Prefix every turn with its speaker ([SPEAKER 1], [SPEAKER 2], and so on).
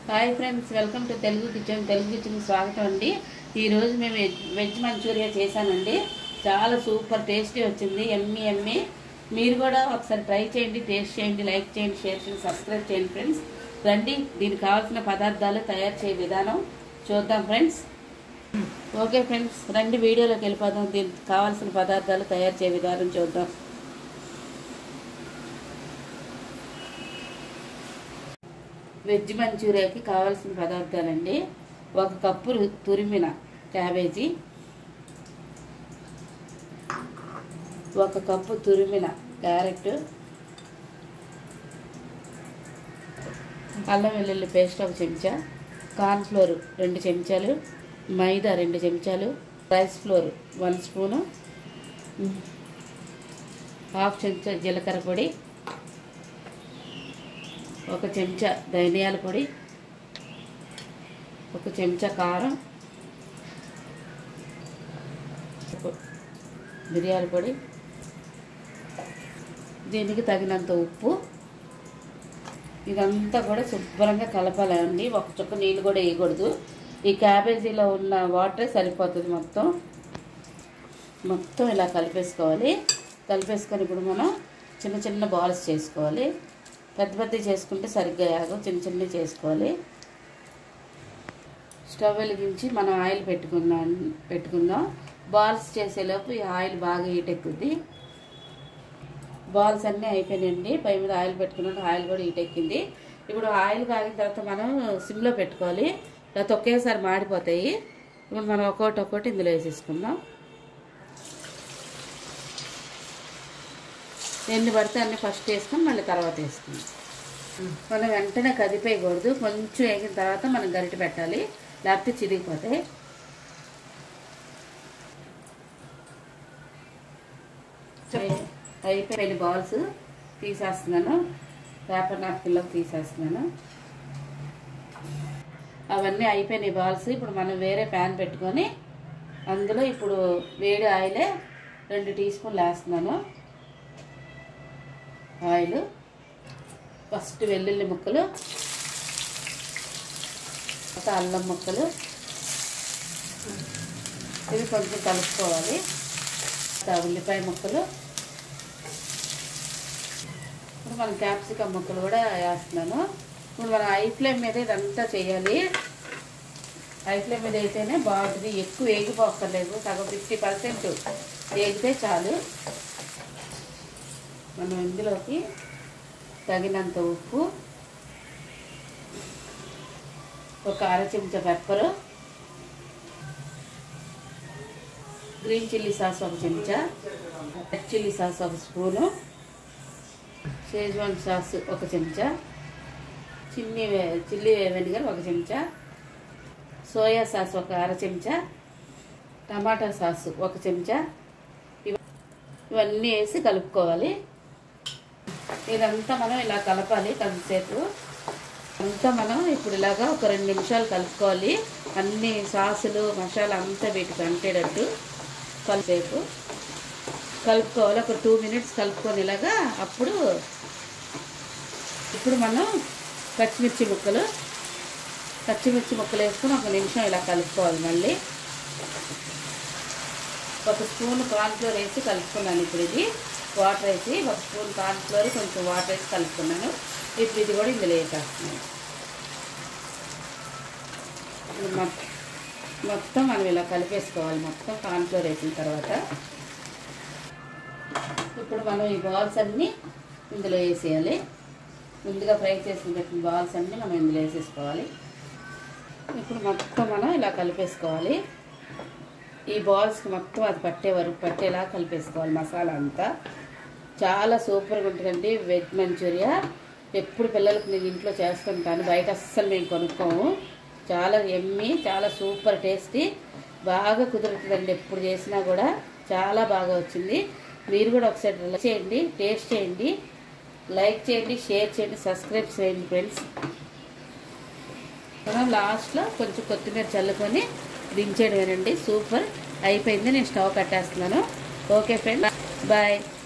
[SPEAKER 1] hi friends welcome to Telugu kitchen Telugu kitchen స్వాగతం అండి ఈరోజు మేము వెజ్ వెజ్ మంచూరియా చేశానండి చాలా సూపర్ టేస్టీ వచ్చింది ఎమ్మి ఎమ్మి మీరు కూడా ఒకసారి ట్రై చేయండి టేస్ట్ చేయండి లైక్ చేయండి షేర్ చేయండి సబ్స్క్రైబ్ చేయండి ఫ్రెండ్స్ రండి దీనికి కావాల్సిన పదార్థాలు తయారు చేయ విధానం చూద్దాం ఫ్రెండ్స్ ఓకే ఫ్రెండ్స్ రండి వీడియోలోకి వెళ్ళిపోదాం దీనికి కావాల్సిన పదార్థాలు తయారు చేయ విధానం చూద్దాం వెజ్ మంచూరియాకి కావాల్సిన పదార్థాలండి ఒక కప్పు రు- తురిమిన క్యాబేజీ ఒక కప్పు తురిమిన క్యారెట్ అల్లం వెల్లుల్లి పేస్ట్ ఒక చెంచా కార్న్ ఫ్లోర్ రెండు చెంచాలు మైదా రెండు చెంచాలు rice flour one spoon half చెంచా జీలకర్ర పొడి ఒక చెంచా ధనియాల పొడి ఒక చెంచా కారం ఒక మిరియాల పొడి దీనికి తగినంత ఉప్పు ఇదంతా కూడా శుభ్రంగా కలపాలండి ఒక చుక్క నీళ్ళు కూడా వేయకూడదు ఈ క్యాబేజీలో ఉన్న వాటరే సరిపోతుంది మొత్తం మొత్తం ఇలా కలిపేసుకోవాలి కలిపేసుకొని ఇప్పుడు మనం చిన్న చిన్న బాల్స్ చేసుకోవాలి పెద్ద పెద్దవి చేసుకుంటే సరిగ్గా యాగం చిన్న చిన్నవి చేసుకోవాలి స్టవ్ వెలిగించి మనం ఆయిల్ పెట్టుకుందాం పెట్టుకుందాం బాల్స్ చేసేలోపు ఈ ఆయిల్ బాగా హీట్ ఎక్కుద్ది బాల్స్ అన్నీ అయిపోయినాయండి పై మీద ఆయిల్ పెట్టుకున్నాక ఆయిల్ కూడా హీట్ ఎక్కింది ఇప్పుడు ఆయిల్ కాగిన తర్వాత మనం సిమ్లో పెట్టుకోవాలి లేకపోతే ఒకేసారి మాడిపోతాయి ఇప్పుడు మనం ఒక్కొక్కటి ఒక్కొక్కటి ఇందులో వేసేసుకుందాం ఎన్ని పడితే అన్ని ఫస్ట్ వేసుకొని మళ్ళీ తర్వాత వేసుకుందాం మనం వెంటనే కదిపేయకూడదు కొంచెం వేగిన తర్వాత మనం గరిటె పెట్టాలి లేకపోతే చిరిగిపోతాయి అయి- అయిపోయిన బాల్స్ తీసేస్తున్నాను పేపర్ నాప్కిన్లోకి తీసేస్తున్నాను అవన్నీ అయిపోయినాయి బాల్స్ ఇప్పుడు మనం వేరే ప్యాన్ పెట్టుకొని అందులో ఇప్పుడు వేడి ఆయిలే రెండు టీ స్పూన్లు వేస్తున్నాను ఆయిల్ ఫస్ట్ వెల్లుల్లి ముక్కలు తర్వాత అల్లం ముక్కలు ఇవి కొంచెం కలుపుకోవాలి తర్వాత ఉల్లిపాయ ముక్కలు ఇప్పుడు మనం క్యాప్సికమ్ ముక్కలు కూడా వేస్తున్నాను ఇప్పుడు మనం హై ఫ్లేమ్ మీద ఇదంతా చేయాలి హై ఫ్లేమ్ మీద అయితేనే బాగుంటుంది ఎక్కువ వేగిపోక్కర్లేదు సగం ఫిఫ్టీ పర్సెంట్ వేగితే చాలు మనం ఇందులోకి తగినంత ఉప్పు ఒక అర చెంచా పెప్పరు గ్రీన్ చిల్లీ సాస్ ఒక చెంచా రెడ్ చిల్లీ సాస్ ఒక స్పూను షేజ్వాన్ సాస్ ఒక చెంచా చిల్లీ వే- చిల్లీ వెనిగర్ ఒక చెంచా సోయా సాస్ ఒక అర చెంచా టమాటా సాస్ ఒక చెంచా ఇవ- ఇవన్నీ వేసి కలుపుకోవాలి ఇదంతా మనం ఇలా కలపాలి కొంతసేపు అంతా మనం ఇప్పుడు ఇలాగా ఒక రెండు నిమిషాలు కలుపుకోవాలి అన్ని సాసులు మసాలా అంతా వీటికి అంటేటట్టు కలిసేపు కలుపుకోవాలి ఒక టూ మినిట్స్ కలుపుకొని ఇలాగా అప్పుడు ఇప్పుడు మనం పచ్చిమిర్చి ముక్కలు పచ్చిమిర్చి ముక్కలు వేసుకొని ఒక నిమిషం ఇలా కలుపుకోవాలి మళ్ళీ ఒక స్పూన్ కార్న్ఫ్లోర్ వేసి కలుపుకున్నాను ఇప్పుడు ఇది వాటర్ వేసి ఒక స్పూన్ కార్న్ఫ్లోర్ కొంచెం వాటర్ వేసి కలుపుకున్నాను ఇప్పుడు ఇది కూడా ఇందులో వేసేస్తున్నాను ఇప్పుడు మొ- మొత్తం మనం ఇలా కలిపేసుకోవాలి మొత్తం కార్న్ఫ్లోర్ వేసిన తర్వాత ఇప్పుడు మనం ఈ బాల్స్ అన్నీ ఇందులో వేసేయాలి ముందుగా ఫ్రై చేసిన పెట్టిన బాల్స్ అన్నీ మనం ఇందులో వేసేసుకోవాలి ఇప్పుడు మొత్తం మనం ఇలా కలిపేసుకోవాలి ఈ బాల్స్కి మొత్తం అది పట్టే వరకు పట్టేలా కలిపేసుకోవాలి మసాలా అంతా చాలా సూపర్గా ఉంటుందండి వెజ్ మంచూరియా ఎప్పుడు పిల్లలకి నేను ఇంట్లో చేస్తుంటాను బయట అస్సలు మేము కొనుక్కోము చాలా ఎమ్మి చాలా సూపర్ టేస్టీ బాగా కుదురుతుందండి ఎప్పుడు చేసినా కూడా చాలా బాగా వచ్చింది మీరు కూడా ఒకసారి ట్రై చేయండి టేస్ట్ చేయండి లైక్ చేయండి షేర్ చేయండి సబ్స్క్రైబ్ చేయండి ఫ్రెండ్స్ మనం లాస్ట్లో కొంచెం కొత్తిమీర చల్లుకొని దించేయడమేనండి సూపర్ అయిపోయింది నేను స్టవ్ కట్టేస్తున్నాను ఓకే ఫ్రెండ్స్ బాయ్